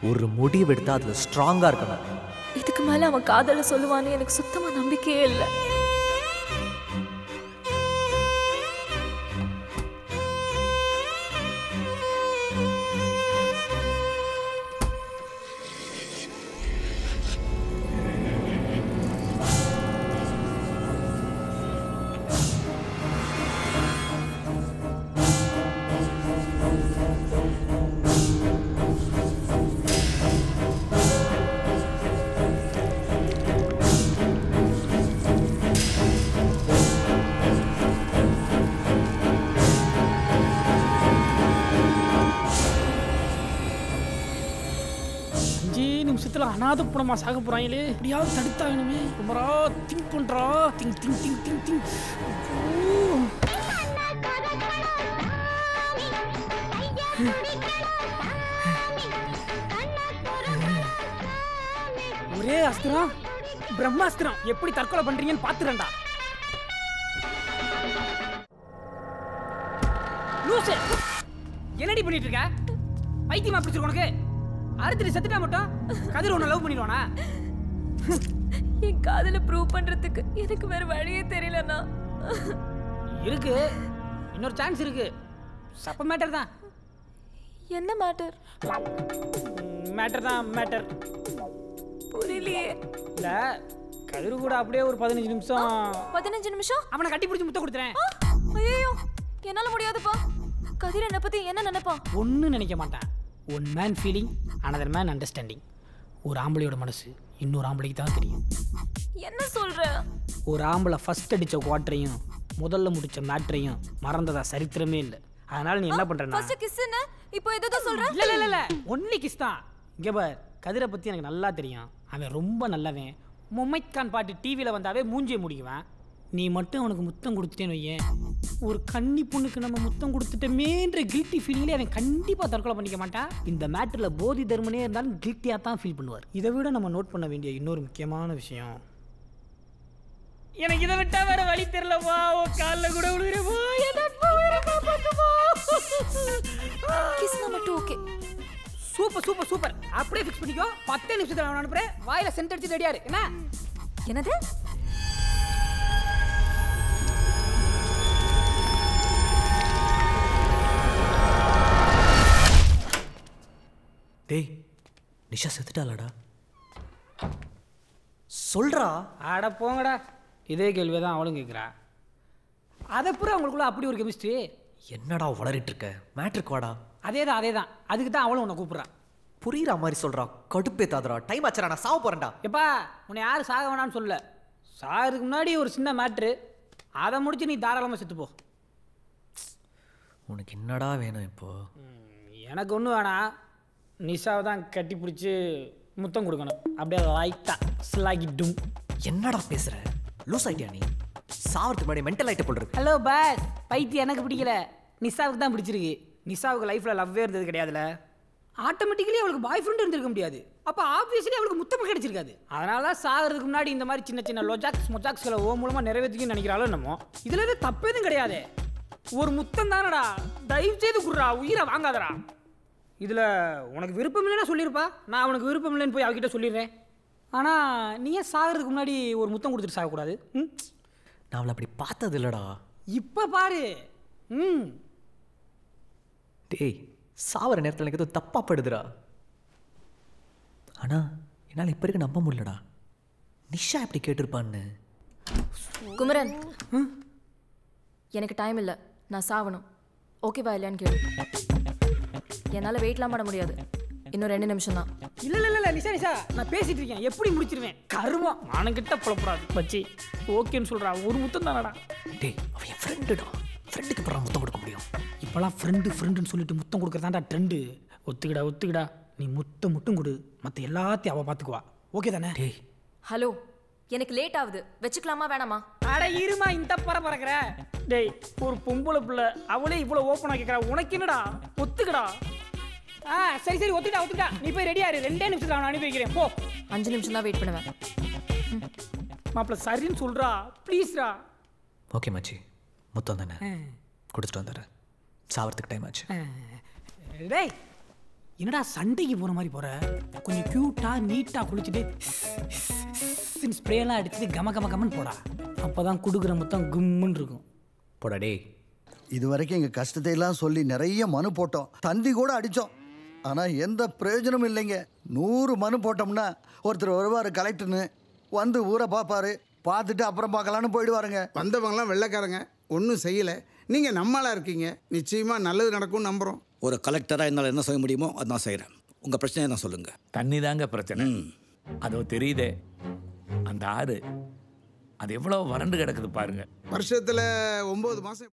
ஒரு முடிவு எடுத்தா அதுல ஸ்ட்ராங்கா இருக்கணும் இதுக்கு மேல அவன் காதல சொல்லுவான்னு எனக்கு சுத்தமா நம்பிக்கையே இல்லை அஞ்சே நிமிஷத்துல அனாதப்புறமா சாக போறாங்களே எப்படியாவது தடுத்தாகணுமே ரொம்பரா திங்க் பண்றா think think think think think ஒரே அஸ்திரம் பிரம்மாஸ்திரம் எப்படி தற்கொலை பண்றீங்கன்னு பாத்துறேன்டா லூசு என்னடி பண்ணிட்டு இருக்க பைத்தியமா பிடிச்சிருக்கு உனக்கு அடுத்து செத்துட்டா மட்டும் கதிர் உன்னை லவ் பண்ணிடுவானா என் காதல ப்ரூவ் பண்றதுக்கு எனக்கு வேற வழியே தெரியலண்ணா இருக்கு இன்னொரு சான்ஸ் இருக்கு சப்ப மேட்டர் தான் என்ன மேட்டர் மேட்டர் தான் மேட்டர் புரியலையே இல்ல கதிர் கூட அப்படியே ஒரு பதினஞ்சு நிமிஷம் பதினஞ்சு நிமிஷம் அவனை கட்டி பிடிச்சி முத்த கொடுத்துறேன் ஐயோ என்னால முடியாதுப்பா கதிர் என்னை பத்தி என்ன நினைப்பான் ஒன்றும் நினைக்க மாட்டேன் one man feeling another man understanding ஒரு ஆம்பளையோட மனசு இன்னொரு ஆம்பளைக்கு தான் தெரியும் என்ன சொல்ற ஒரு ஆம்பளை ஃபர்ஸ்ட் அடிச்ச குவாட்டரையும் முதல்ல முடிச்ச மேட்ரையும் மறந்ததா சரித்திரமே இல்லை அதனால நீ என்ன பண்றேன்னா ஃபர்ஸ்ட் கிஸ்ன்னு இப்போ எதோ சொல்ற இல்ல இல்ல இல்ல இல்ல ஒன்லி கிஸ் தான் இங்க பார் கதிரை பத்தி எனக்கு நல்லா தெரியும் அவன் ரொம்ப நல்லவன் மும்மைத் கான் பாட்டு டிவியில் வந்தாவே மூஞ்சியை முடிக்குவேன் நீ மட்டும் அவனுக்கு முத்தம் கொடுத்துட்டேன்னு வையேன் ஒரு கன்னி பொண்ணுக்கு நம்ம முத்தம் கொடுத்துட்டமேன்ற கில்ட்டி ஃபீலிங்லேயே அவன் கண்டிப்பாக தற்கொலை பண்ணிக்க மாட்டான் இந்த மேட்டரில் போதி தர்மனே இருந்தாலும் கில்ட்டியாக தான் ஃபீல் பண்ணுவார் இதை விட நம்ம நோட் பண்ண வேண்டிய இன்னொரு முக்கியமான விஷயம் எனக்கு இதை விட்டா வேற வழி தெரியலப்பா உன் காலில் கூட விழுகிறப்போ கிஸ்னா மட்டும் ஓகே சூப்பர் சூப்பர் சூப்பர் அப்படியே ஃபிக்ஸ் பண்ணிக்கோ பத்தே நிமிஷத்துல நான் அனுப்புறேன் வாயில சென்ட் அடிச்சு ரெடியா இரு என்ன என்னது டேய் நிஷா செத்துட்டாளாடா சொல்றா அட போங்கடா இதே கேள்வி தான் அவளும் கேட்குறா அதை பூரா அவங்களுக்குள்ள அப்படி ஒரு கெமிஸ்ட்ரி என்னடா வளரிட்டு இருக்க மேட்ருக்கு வாடா அதே தான் அதே தான் அதுக்கு தான் அவளும் உன்னை கூப்பிட்றான் புரியுற மாதிரி சொல்றா கடுப்பேத்தாதடா டைம் ஆச்சுடா நான் சாவ போறேன்டா எப்பா உன்னை யாரும் சாக வேணாம்னு சொல்லல சாகிறதுக்கு முன்னாடி ஒரு சின்ன மேட்ரு அதை முடிச்சு நீ தாராளமாக செத்து போ உனக்கு என்னடா வேணும் இப்போ எனக்கு ஒன்றும் வேணாம் நிஷாவை தான் கட்டி பிடிச்சி முத்தம் கொடுக்கணும் அப்படியே லைட்டாக ஸ்லாகிட்டும் என்னடா பேசுற லூஸ் ஆயிட்டியா நீ சாவறதுக்கு முன்னாடி மென்டல் ஆயிட்ட போல் இருக்கு ஹலோ பாஸ் பைத்தியம் எனக்கு பிடிக்கல நிஷாவுக்கு தான் பிடிச்சிருக்கு நிஷாவுக்கு லைஃப்பில் லவ்வே இருந்தது கிடையாதுல ஆட்டோமேட்டிக்கலி அவளுக்கு பாய் ஃப்ரெண்ட் இருந்திருக்க முடியாது அப்போ ஆப்வியஸ்லி அவளுக்கு முத்தம் கிடைச்சிருக்காது அதனால சாகிறதுக்கு முன்னாடி இந்த மாதிரி சின்ன சின்ன லொஜாக்ஸ் மொஜாக்ஸ்களை ஓ மூலமாக நிறைவேற்றிக்கன்னு நினைக்கிறாளோ என்னமோ இதில் எதுவும் தப்பு எதுவும் கிடையாது ஒரு முத்தம் தானடா தயவு செய்து குடுறா உயிரை வாங்காதடா இதில் உனக்கு விருப்பம் இல்லைன்னா சொல்லியிருப்பா நான் உனக்கு விருப்பம் இல்லைன்னு போய் அவகிட்ட சொல்லிடுறேன் ஆனால் நீ ஏன் சாகிறதுக்கு முன்னாடி ஒரு முத்தம் கொடுத்துட்டு சாகக்கூடாது ம் நான் அவளை அப்படி பார்த்தது இல்லடா இப்போ பாரு ம் டேய் சாவற நேரத்தில் எனக்கு ஏதோ தப்பா படுதுடா ஆனா என்னால் இப்போ இருக்க நம்ப முடியலடா நிஷா எப்படி கேட்டிருப்பான்னு குமரன் எனக்கு டைம் இல்லை நான் சாவணும் ஓகேவா இல்லையான்னு கேளு என்னால் வெயிட்லாம் பண்ண முடியாது இன்னும் ரெண்டு நிமிஷம் தான் இல்ல இல்ல இல்ல நிஷா நிஷா நான் பேசிட்டு இருக்கேன் எப்படி முடிச்சிருவேன் கருமம் மானங்கிட்ட புலப்படாது பச்சி ஓகேன்னு சொல்றா ஒரு முத்தம் தானடா டேய் அவன் என் ஃப்ரெண்டுடா ஃப்ரெண்டுக்கு அப்புறம் முத்தம் கொடுக்க முடியும் இப்போலாம் ஃப்ரெண்டு ஃப்ரெண்டுன்னு சொல்லிட்டு முத்தம் கொடுக்குறதாண்டா ட்ரெண்டு ஒத்துக்கிடா ஒத்துக்கிடா நீ முத்தம் மட்டும் கொடு மற்ற எல்லாத்தையும் அவள் பார்த்துக்குவா ஓகே தானே டேய் ஹலோ எனக்கு லேட் ஆகுது வச்சுக்கலாமா வேணாமா அட இருமா இந்த பற பறக்கிற டேய் ஒரு பொம்பளை பிள்ளை அவளே இவ்வளோ ஓப்பனாக கேட்குறா உனக்கு என்னடா ஒத்துக்கடா ஆ சரி சரி ஒத்துக்கிட்டா ஒத்துக்கிட்டா நீ போய் ரெடியா இரு ரெண்டே நிமிஷத்துல அவனை அனுப்பி வைக்கிறேன் போ அஞ்சு நிமிஷம் தான் வெயிட் பண்ணுவேன் மாப்பிள்ள சரின்னு சொல்றா ப்ளீஸ்ரா ஓகே மச்சி முத்தம் தானே கொடுத்துட்டு வந்துடுறேன் சாவறதுக்கு டைம் ஆச்சு டேய் என்னடா சண்டைக்கு போற மாதிரி போற கொஞ்சம் கியூட்டா நீட்டா குளிச்சுட்டு ஸ்ப்ரேலாம் அடிச்சுட்டு கம கம கமன்னு போடா அப்பதான் குடுக்குற மொத்தம் கும்முன்னு இருக்கும் போடா டேய் இது வரைக்கும் எங்கள் கஷ்டத்தை எல்லாம் சொல்லி நிறைய மனு போட்டோம் தந்தி கூட அடித்தோம் ஆனால் எந்த பிரயோஜனமும் இல்லைங்க நூறு மனு போட்டோம்னா ஒருத்தர் வருவார் கலெக்டர்னு வந்து ஊரை பார்ப்பாரு பார்த்துட்டு அப்புறம் பார்க்கலான்னு போயிடுவாருங்க வந்தவங்களாம் வெள்ளைக்காரங்க ஒன்றும் செய்யலை நீங்கள் நம்மளாக இருக்கீங்க நிச்சயமாக நல்லது நடக்கும்னு நம்புகிறோம் ஒரு கலெக்டராக என்னால் என்ன செய்ய முடியுமோ அதை நான் செய்கிறேன் உங்கள் பிரச்சனையை நான் சொல்லுங்கள் தண்ணி தாங்க பிரச்சனை அதோ தெரியுதே அந்த ஆறு அது எவ்வளோ வறண்டு கிடக்குது பாருங்க வருஷத்தில் ஒம்பது மாதம்